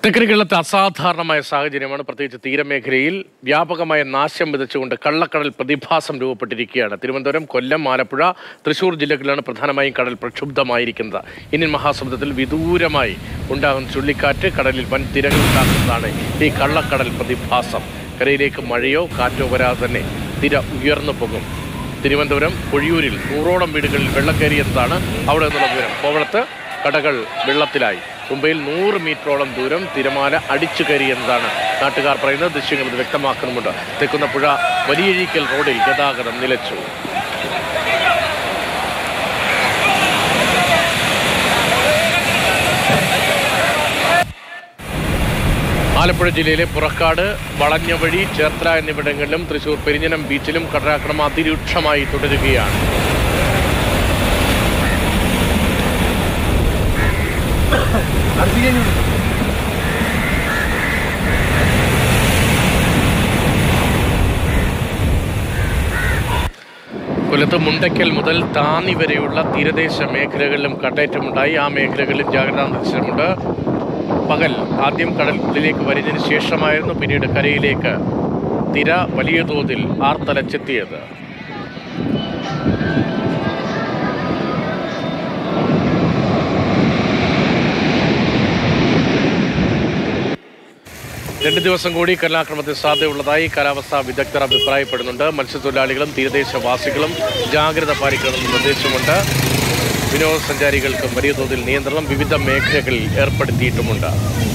തെക്കൻ കേരളത്തിൽ അസാധാരണമായ സാഹചര്യമാണ് പ്രത്യേകിച്ച് തീരമേഖലയിൽ വ്യാപകമായ നാശം വിതച്ചുകൊണ്ട് കള്ളക്കടൽ പ്രതിഭാസം രൂപപ്പെട്ടിരിക്കുകയാണ് തിരുവനന്തപുരം കൊല്ലം ആലപ്പുഴ തൃശൂർ ജില്ലകളിലാണ് പ്രധാനമായും കടൽ പ്രക്ഷുബ്ധമായിരിക്കുന്നത് ഇന്ത്യൻ മഹാസമുദ്രത്തിൽ വിദൂരമായി ഉണ്ടാകുന്ന ചുഴലിക്കാറ്റ് കടലിൽ വൻ തിരകൾ ഉണ്ടാക്കുന്നതാണ് ഈ കള്ളക്കടൽ പ്രതിഭാസം കരയിലേക്ക് മഴയോ കാറ്റോ വരാതെ തന്നെ തിര ഉയർന്നു പോകും തിരുവനന്തപുരം പൊഴിയൂരിൽ നൂറോളം വീടുകളിൽ വെള്ളം കയറിയെന്നതാണ് അവിടെ നിന്നുള്ള വിവരം കോവളത്ത് കടകൾ വെള്ളത്തിലായി മുംബൈയിൽ നൂറ് മീറ്ററോളം ദൂരം തിരമാല അടിച്ചു കയറിയെന്നതാണ് നാട്ടുകാർ പറയുന്നത് ദൃശ്യങ്ങൾ ഇത് വ്യക്തമാക്കുന്നുമുണ്ട് തെക്കുന്നപ്പുഴ വലിയഴീക്കൽ റോഡിൽ ഗതാഗതം നിലച്ചു ആലപ്പുഴ ജില്ലയിലെ പുറക്കാട് വളഞ്ഞവഴി ചേർത്തല എന്നിവിടങ്ങളിലും തൃശൂർ പെരിഞ്ഞനം ബീച്ചിലും കടലാക്രമണം അതിരൂക്ഷമായി തുടരുകയാണ് കൊല്ലത്ത് മുണ്ടയ്ക്കൽ മുതൽ താന്നി വരെയുള്ള തീരദേശ മേഖലകളിലും കടയേറ്റമുണ്ടായി ആ മേഖലകളിലും ജാഗ്രതാ നിർദ്ദേശമുണ്ട് പകൽ ആദ്യം കടലിലേക്ക് വരുന്നതിന് ശേഷമായിരുന്നു പിന്നീട് കരയിലേക്ക് തിര വലിയ തോതിൽ ആർത്തലച്ചെത്തിയത് രണ്ട് ദിവസം കൂടി കടലാക്രമണത്തിന് സാധ്യതയുള്ളതായി കാലാവസ്ഥാ വിദഗ്ധർ അഭിപ്രായപ്പെടുന്നുണ്ട് മത്സ്യത്തൊഴിലാളികളും തീരദേശവാസികളും ജാഗ്രത പാലിക്കണമെന്ന് നിർദ്ദേശമുണ്ട് വിനോദസഞ്ചാരികൾക്കും വലിയ തോതിൽ നിയന്ത്രണം വിവിധ മേഖലകളിൽ ഏർപ്പെടുത്തിയിട്ടുമുണ്ട്